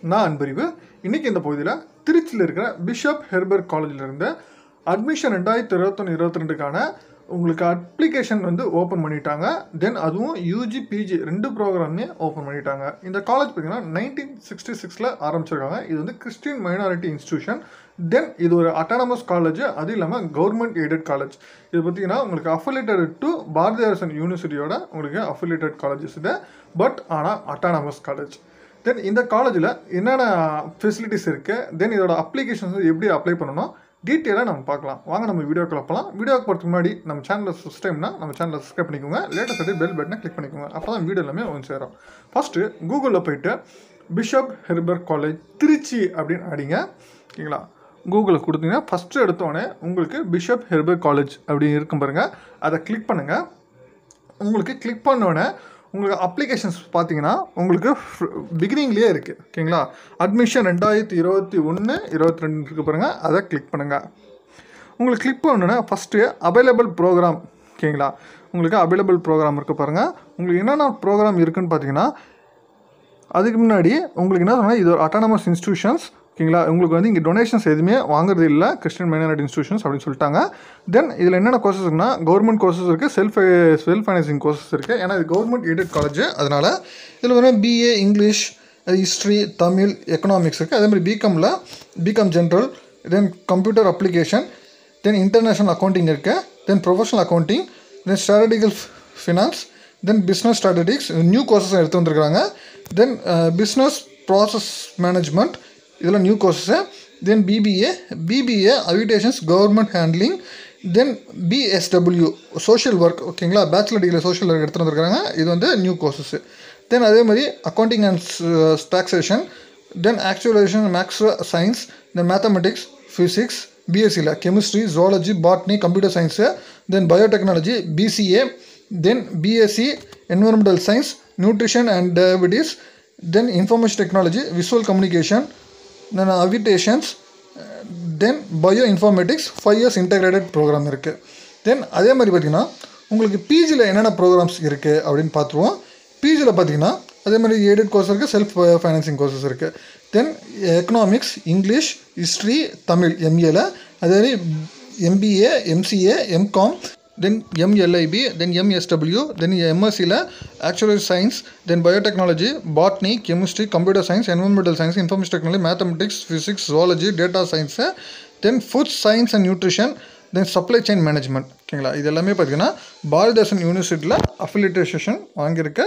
நான் அன்பறிவு இன்னைக்கு இந்த பகுதியில் திருச்சியில் இருக்கிற பிஷப் ஹெர்பர் காலேஜில் இருந்து அட்மிஷன் ரெண்டாயிரத்தி இருபத்தொன்று இருபத்தி ரெண்டுக்கான உங்களுக்கு அப்ளிகேஷன் வந்து ஓப்பன் பண்ணிட்டாங்க தென் அதுவும் யூஜி பிஜி ரெண்டு ப்ரோக்ராமே ஓப்பன் பண்ணிட்டாங்க இந்த காலேஜ் பார்த்தீங்கன்னா நைன்டீன் சிக்ஸ்டி சிக்ஸில் ஆரம்பிச்சிருக்காங்க இது வந்து கிறிஸ்டியன் மைனாரிட்டி இன்ஸ்டியூஷன் தென் இது ஒரு அட்டானமஸ் காலேஜ் அது இல்லாமல் கவர்மெண்ட் எய்டட் காலேஜ் இது பார்த்தீங்கன்னா உங்களுக்கு அஃபிலேட்டட் டு பாரதிதாசன் யூனிவர்சிட்டியோட உங்களுக்கு அஃபிலேட்டட் காலேஜஸ் இது பட் ஆனால் அட்டானமஸ் காலேஜ் தென் இந்த காலேஜில் என்னென்ன ஃபெசிலிட்டிஸ் இருக்குது தென் இதோட அப்ளிகேஷன்ஸ் எப்படி அப்ளை பண்ணணும் டீட்டெயிலாக நம்ம பார்க்கலாம் வாங்க நம்ம வீடியோக்குள்ள போகலாம் வீடியோக்கு போகிறதுக்கு முன்னாடி நம்ம சேனலில் ஃபஸ்ட் டைம்னா நம்ம சேனலை சப்ஸ்கிரைப் பண்ணிக்கோங்க லேட்டஸ்ட் வந்து பெல் பட்டனை கிளிக் பண்ணிக்கோங்க அப்போ தான் வீடியோ எல்லாமே வந்து சேரும் ஃபஸ்ட்டு கூகுளில் போயிட்டு பிஷப் ஹெர்பர் காலேஜ் திருச்சி அப்படின்னு அடிங்க ஓகேங்களா கூகுளில் கொடுத்தீங்கன்னா ஃபஸ்ட்டு எடுத்தோடனே உங்களுக்கு பிஷப் ஹெர்பர் காலேஜ் அப்படின்னு இருக்கும் பாருங்கள் அதை கிளிக் பண்ணுங்கள் உங்களுக்கு கிளிக் பண்ணோடனே உங்களுக்கு அப்ளிகேஷன்ஸ் பார்த்தீங்கன்னா உங்களுக்கு பிகினிங்லேயே இருக்குது ஓகேங்களா அட்மிஷன் ரெண்டாயிரத்தி இருபத்தி ஒன்று இருபத்தி ரெண்டு இருக்கு பாருங்கள் அதை கிளிக் பண்ணுங்கள் உங்களுக்கு கிளிக் பண்ணோன்னே ஃபஸ்ட்டு அவைலபிள் ப்ரோக்ராம் ஓகேங்களா உங்களுக்கு அவைலபிள் ப்ரோக்ராம் இருக்குது பாருங்கள் உங்களுக்கு என்னென்ன ப்ரோக்ராம் இருக்குன்னு பார்த்தீங்கன்னா அதுக்கு முன்னாடி உங்களுக்கு என்ன சொன்னால் இது ஒரு அட்டானமஸ் இன்ஸ்டியூஷன்ஸ் ஓகேங்களா உங்களுக்கு வந்து இங்கே டொனேஷன்ஸ் எதுவுமே வாங்குறது இல்லை கிறிஸ்டியன் மைனாரிட்டி இன்ஸ்டியூஷன்ஸ் அப்படின்னு சொல்லிட்டாங்க தென் இதில் என்னென்ன கோர்சஸ் இருக்குன்னா கவர்மெண்ட் கோர்சஸ் இருக்குது செல்ஃப் செல்ஃப் ஃபைனான்சிங் கோர்சஸ் இருக்குது ஏன்னா இது கவர்மெண்ட் எய்டட் காலேஜ் அதனால் இதில் வந்து BA English history Tamil economics இருக்குது அதே மாதிரி பிகாமில் BCom general then computer application then international accounting இருக்குது then professional accounting then strategical finance then business strategics new courses எடுத்து வந்திருக்காங்க தென் பிஸ்னஸ் ப்ராசஸ் மேனேஜ்மெண்ட் இதெல்லாம் new courses then BBA BBA aviations government handling then BSW social work ஓகேங்களா bachelor degree social work எடுத்துகிட்டு வந்திருக்காங்க இது வந்து new courses then அதே மாதிரி accounting and taxation then actualisation maths science then mathematics physics பிஎஸ்சியில் chemistry zoology botany computer science then biotechnology BCA then BSc environmental science nutrition and diabetes then information technology visual communication then aviations then bio informatics five years integrated programme இருக்குது then அதே மாதிரி பார்த்திங்கன்னா உங்களுக்கு பிஜியில் என்னென்ன programs இருக்குது அப்படின்னு பார்த்துருவோம் பிஜியில் பார்த்தீங்கன்னா அதே மாதிரி எய்டட் கோர்ஸ் இருக்குது செல்ஃப் ஃபைனான்சிங் கோர்சஸ் இருக்குது then economics English history Tamil எம்ஏல அதே மாதிரி MBA MCA MCom then MLIB then MSW then எம்எஸ்சியில் actual science then biotechnology botany chemistry computer science environmental science information technology mathematics physics zoology data science then food science and nutrition then supply chain management ஓகேங்களா இது எல்லாமே பார்த்தீங்கன்னா பாரதிதாசன் யூனிவர்சிட்டியில் அஃபிலிட்டேஷன் வாங்கியிருக்க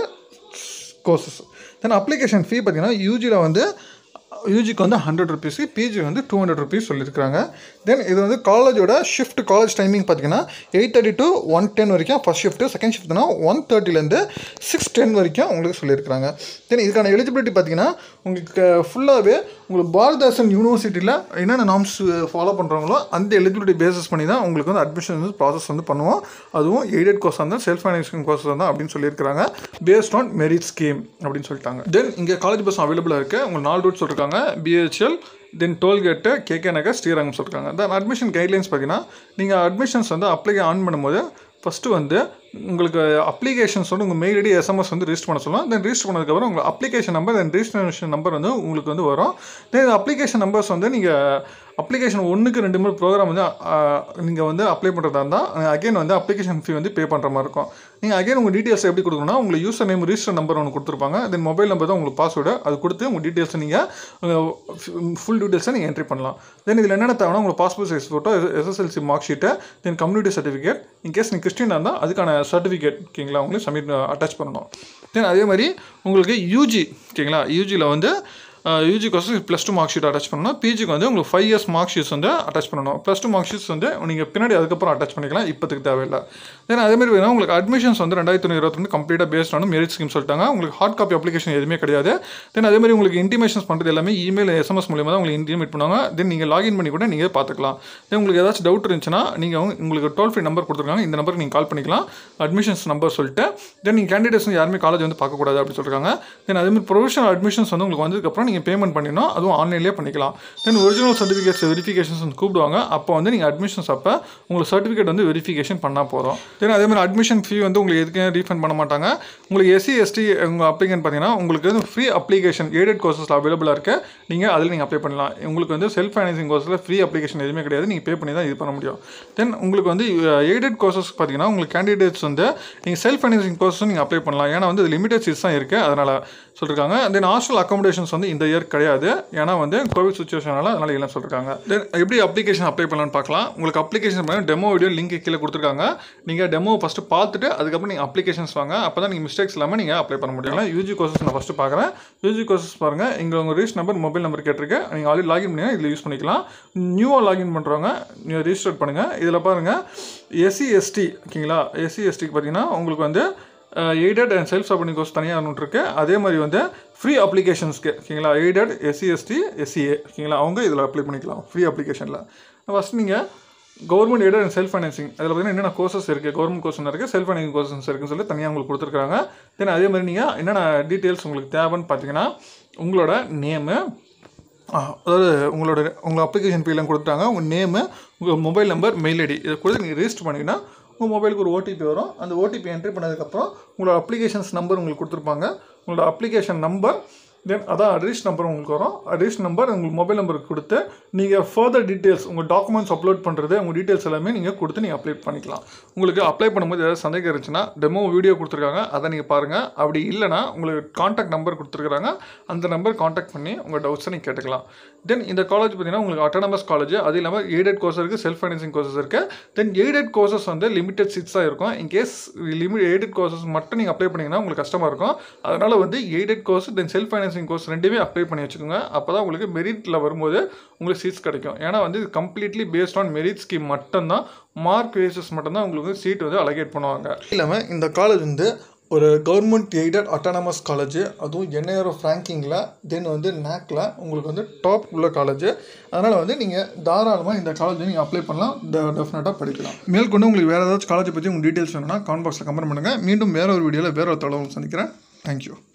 courses தென் application ஃபீ பார்த்தீங்கன்னா யூஜியில் வந்து யூஜிக்கு வந்து ஹண்ட்ரட் ருபீஸ் பிஜி வந்து டூ ஹண்ட்ரட் ருபீஸ் சொல்லியிருக்காங்க தென் இது வந்து காலேஜோட ஷிஃப்ட் காலேஜ் டைமிங் பார்த்தீங்கன்னா eight thirty to one ten வரைக்கும் ஃபஸ்ட் ஷிஃப்ட்டு செகண்ட் ஷிஃப்ட்னா ஒன் தேர்ட்டிலேருந்து சிக்ஸ் டென் வரைக்கும் உங்களுக்கு சொல்லியிருக்காங்க தென் இதுக்கான எலிஜிபிலிட்டி பார்த்தீங்கன்னா உங்களுக்கு ஃபுல்லாகவே உங்களுக்கு பாரதாசன் யூனிவர்சிட்டியில் என்னென்ன நாம்ஸ் ஃபாலோ பண்ணுறாங்களோ அந்த எலிஜிபிலிட்டி பேசிஸ் பண்ணி தான் உங்களுக்கு வந்து அட்மிஷன் வந்து ப்ராசஸ் வந்து பண்ணுவோம் அதுவும் எய்டட் கோர்ஸ் இருந்தால் செல்ஃப் ஃபைனான்சிங் கோர்ஸ் தான் அப்படின்னு சொல்லியிருக்காங்க பேஸ்ட் ஆன் மெரிட் ஸ்கீம் அப்படின்னு சொல்லிட்டாங்க தென் இங்கே காலேஜ் பஸ் அவைலபிளாக இருக்குது உங்களுக்கு நாலு ரூட் சொல்லியிருக்காங்க BHEL then toll gate KK Nagar Srirangam சொல்லியிருக்காங்க தென் அட்மிஷன் கைட்லைன்ஸ் பார்த்தீங்கன்னா நீங்கள் அட்மிஷன்ஸ் வந்து அப்ளை ஆன் பண்ணும்போது ஃபஸ்ட்டு வந்து உங்களுக்கு அப்ளிகேஷன்ஸ் வந்து உங்கள் மெயில் ஐடி எஸ்எம்எஸ் வந்து ரிஜிஸ்டர் பண்ண சொல்லலாம் தென் ரிஜிஸ்டர் பண்ணதுக்கப்புறம் உங்கள் application number then registration number வந்து உங்களுக்கு வந்து வரும் தென் அப்ளிகேஷன் நம்பர்ஸ் வந்து நீங்கள் அப்ளிகேஷன் ஒன்றுக்கு ரெண்டு மூணு ப்ரோக்ராம் வந்து நீங்கள் வந்து அப்ளை பண்ணுறதா இருந்தால் அகைன் வந்து அப்ளிகேஷன் ஃபீ வந்து பே பண்ணுற மாதிரி இருக்கும் நீங்கள் அகைன் உங்கள் டீட்டெயில்ஸ் எப்படி கொடுக்கணும்னா உங்களுக்கு யூசர் நேம் ரிஜிஸ்டர் நம்பர் ஒன்று கொடுத்துருப்பாங்க தென் மொபைல் நம்பர் தான் உங்களுக்கு பாஸ்வேர்டு அது கொடுத்து உங்கள் டீட்டெயில்ஸை நீங்கள் ஃபுல் டீட்டெயில்ஸை நீங்கள் என்ட்ரி பண்ணலாம் தென் இதில் என்னென்ன தேவைன்னா உங்களுக்கு passport size photo SSLC mark sheet then community certificate in case நீங்கள் கிறிஸ்டினாக இருந்தால் அதுக்கான சர்டிஃபிகேட் ஓகேங்களா உங்களுக்கு சப்மிட் அட்டாச் பண்ணணும் தென் அதே மாதிரி உங்களுக்கு யூஜி ஓகேங்களா யூஜியில் வந்து UG course plus two mark sheet attach பண்ணணும் பிஜிக்கு வந்து உங்களுக்கு ஃபைவ் இயர்ஸ் மார்க் ஷீட்ஸ் வந்து அட்டாச் பண்ணணும் ப்ளஸ் டூ மார்க் ஷீட்ஸ் வந்து நீங்கள் பின்னாடி அதுக்கப்புறம் அட்டாச் பண்ணிக்கலாம் இப்போதுக்கு தேவையில்லை தென் அதேமாதிரி வேணும் உங்களுக்கு அட்மிஷன்ஸ் வந்து ரெண்டாயிரத்தி இருபத்தி ரெண்டு கம்ப்ளீட்டாக பேஸ்ட் ஆன மெரிட் ஸ்கீம் சொல்லிட்டாங்க உங்களுக்கு ஹார்ட் காப்பி அப்ளிகேஷன் எதுவுமே கிடையாது தென் அதேமாதிரி உங்களுக்கு இன்டிமேஷன்ஸ் பண்ணுறது எல்லாமே இமெயில் எஸ்எம்எஸ் மூலியமாக தான் உங்களுக்கு இன்டிமேட் பண்ணுவாங்க தென் நீங்கள் லாகின் பண்ணி கூட நீங்கள் பார்த்துக்கலாம் தென் உங்களுக்கு ஏதாச்சும் டவுட் இருந்துச்சுன்னா நீங்கள் உங்களுக்கு டோல் ஃப்ரீ நம்பர் கொடுத்துருக்காங்க இந்த நம்பருக்கு நீங்கள் கால் பண்ணிக்கலாம் அட்மிஷன்ஸ் நம்பர் சொல்லிட்டு தென் நீங்கள் கேண்டிடேட்ஸ் யாருமே காலேஜ் வந்து பார்க்கக்கூடாது அப்படின்னு சொல்லியிருக்காங்க தென் அதேமாதிரி ப்ரொஃபஷனல் அட்மிஷன்ஸ் வந்து உங்களுக்கு வந்ததுக்கப்புறம் நீங்கள் பேமெண்ட் பண்ணிடணும் அதுவும் ஆன்லைன்லேயே பண்ணிக்கலாம் தென் ஒரிஜினல் சர்டிஃபிகேட்ஸ் வெரிஃபிகேஷன்ஸ் வந்து கூப்பிடுவாங்க அப்போ வந்து நீங்கள் அட்மிஷன்ஸ் அப்போ உங்களுக்கு சர்டிஃபிகேட் வந்து வெரிஃபிகேஷன் பண்ணால் போதும் தென் அதே மாதிரி அட்மிஷன் ஃபீ வந்து உங்களுக்கு எதுக்கும் ரீஃபண்ட் பண்ண மாட்டாங்க உங்களுக்கு எஸ்சி எஸ்டி உங்கள் அப்ளிகன் பார்த்தீங்கன்னா உங்களுக்கு வந்து ஃப்ரீ அப்ளிகேஷன் எய்டட் கோர்சஸ் அவைலபிளாக இருக்குது நீங்கள் அதில் நீங்கள் அப்ளை பண்ணலாம் உங்களுக்கு வந்து செல்ஃப் ஃபைனான்சிங் கோர்ஸில் ஃப்ரீ அப்ளிகேஷன் எதுவுமே கிடையாது நீங்கள் பே பண்ணி தான் இது பண்ண முடியும் தென் உங்களுக்கு வந்து எய்டட் கோர்சஸ் பார்த்தீங்கன்னா உங்களுக்கு கேண்டிடேட்ஸ் வந்து நீங்கள் செல்ஃப் ஃபைனான்சிங் கோர்ஸும் நீங்கள் அப்ளை பண்ணலாம் ஏன்னா வந்து இது லிமிடெட் சீட்ஸ் தான் இருக்குது அதனால் சொல்லியிருக்காங்க தென் ஹாஸ்டல் அக்காமடேஷன்ஸ் வந்து இந்த இயர் கிடையாது ஏன்னா வந்து கோவிட் சுச்சுவேஷனால அதனால் இல்லை சொல்லியிருக்காங்க தென் எப்படி அப்ளிகேஷன் அப்ளை பண்ணலாம்னு பார்க்கலாம் உங்களுக்கு அப்ளிகேஷன் பண்ண டெமோ வீடியோ லிங்க் கீழே கொடுத்துருக்காங்க நீங்கள் டெமோ ஃபஸ்ட்டு பார்த்துட்டு அதுக்கப்புறம் நீங்கள் அப்ளிகேஷன்ஸ் வாங்க அப்போ தான் நீங்கள் மிஸ்டேக்ஸ் இல்லாமல் நீங்கள் அப்ளை பண்ண முடியும் யூஜி கோர்சஸ் நான் ஃபஸ்ட்டு பார்க்குறேன் யூஜி கோர்சஸ் பாருங்கள் இங்கே உங்கள் ரீச் நம்பர் மொபைல் நம்பர் கேட்டிருக்கு நீங்கள் ஆல்ரெடி லாகின் பண்ணி இதில் யூஸ் பண்ணிக்கலாம் நியூவாக லாகின் பண்ணுறவங்க நீங்கள் ரிஜிஸ்டர் பண்ணுங்கள் இதில் பாருங்கள் எஸ்சி எஸ்டி ஓகேங்களா எஸ்சி எஸ்டிக்கு பார்த்தீங்கன்னா உங்களுக்கு வந்து aided and self supporting course தனியாக ஒன்று இருக்குது அதே மாதிரி வந்து ஃப்ரீ அப்ளிகேஷன்ஸ்க்கு ஓகேங்களா எய்டட் எஸ்சி எஸ்டி எஸ்சிஏ ஓகேங்களா அவங்க இதில் அப்ளை பண்ணிக்கலாம் ஃப்ரீ அப்ளிகேஷனில் ஃபஸ்ட் நீங்கள் government aided and self financing அதில் பார்த்தீங்கன்னா என்னென்ன கோர்சஸ் இருக்குது கவர்மெண்ட் கோர்ஸ் இருக்குது செல்ஃப் ஃபைனான்சிங் கோர்சஸ் இருக்குன்னு சொல்லி தனியாக உங்களுக்கு கொடுத்துருக்காங்க தென் அதே மாதிரி நீங்கள் என்னென்ன டீட்டெயில்ஸ் உங்களுக்கு தேவைன்னு பார்த்தீங்கன்னா உங்களோட நேமு அதாவது உங்களோட உங்கள் அப்ளிகேஷன் ஃபீலாம் கொடுத்துட்டாங்க உங்கள் நேமு உங்கள் மொபைல் நம்பர் மெயில் ஐடி இதை கொடுத்து நீங்கள் ரெஜிஸ்டர் பண்ணிங்கன்னா உங்கள் மொபைலுக்கு ஒரு ஓடிபி வரும் அந்த ஓடிபி என்ட்ரி பண்ணதுக்கப்புறம் உங்களோட அப்ளிகேஷன்ஸ் நம்பர் உங்களுக்கு கொடுத்துருப்பாங்க உங்களோட அப்ளிகேஷன் நம்பர் தென் அதான் அட்ரஸ் நம்பர் உங்களுக்கு வரும் அட்ரஸ் நம்பர் உங்களுக்கு மொபைல் நம்பருக்கு கொடுத்து நீங்கள் ஃபர்தர் டீட்டெயில்ஸ் உங்கள் டாக்குமெண்ட்ஸ் அப்லோட் பண்ணுறது உங்கள் டீட்டெயில்ஸ் எல்லாமே நீங்கள் கொடுத்து நீங்கள் அப்ளை பண்ணிக்கலாம் உங்களுக்கு அப்ளை பண்ணும்போது ஏதாவது சந்தேகம் இருந்துச்சுன்னா டெமோ வீடியோ கொடுத்துருக்காங்க அதை நீங்கள் பாருங்கள் அப்படி இல்லைனா உங்களுக்கு காண்டாக்ட் நம்பர் கொடுத்துருக்காங்க அந்த நம்பர் காண்டாக்ட் பண்ணி உங்கள் டவுட்ஸை நீங்கள் கேட்டுக்கலாம் தென் இந்த காலேஜ் பார்த்தீங்கன்னா உங்களுக்கு அட்டானமஸ் காலேஜ் அது இல்லாமல் எய்டட் கோர்ஸ் இருக்குது செல்ஃப் ஃபைனான்சிங் கோர்சஸ் இருக்குது தென் எய்டட் கோர்சஸ் வந்து லிமிடெட் சீட்ஸாக இருக்கும் இன்கேஸ் லிமிட் எய்டட் கோர்சஸ் மட்டும் நீங்கள் அப்ளை பண்ணிங்கன்னா உங்களுக்கு கஷ்டமாக இருக்கும் அதனால் வந்து aided course then self financing course ரெண்டுமே அப்ளை பண்ணி வச்சுக்கோங்க அப்போ தான் உங்களுக்கு மெரிட்டில் வரும்போது உங்களுக்கு சீட்ஸ் கிடைக்கும் ஏன்னா வந்து இது completely based on merit scheme மட்டும்தான் மார்க் பேசஸ் மட்டும்தான் உங்களுக்கு சீட் வந்து அலகேட் பண்ணுவாங்க இல்லாமல் இந்த காலேஜ் வந்து ஒரு கவர்மெண்ட் எய்டட் அட்டானமஸ் காலேஜ் அதுவும் என்ஐஆர்எஃப் ரேங்கிங்கில் தென் வந்து நேக்கில் உங்களுக்கு வந்து டாப் உள்ள காலேஜ் அதனால் வந்து நீங்கள் தாராளமாக இந்த காலேஜ் நீங்கள் அப்ளை பண்ணலாம் டெஃபினட்டாக படிக்கலாம் மேற்கொண்டு உங்களுக்கு வேறு ஏதாச்சும் காலேஜை பற்றி உங்கள் டீட்டெயில்ஸ் வேணும்னா கமெண்ட் பாக்ஸில் கமெண்ட் பண்ணுங்கள் மீண்டும் வேற ஒரு வீடியோவில் வேற ஒரு தகவல் சந்திக்கிறேன் தேங்க்யூ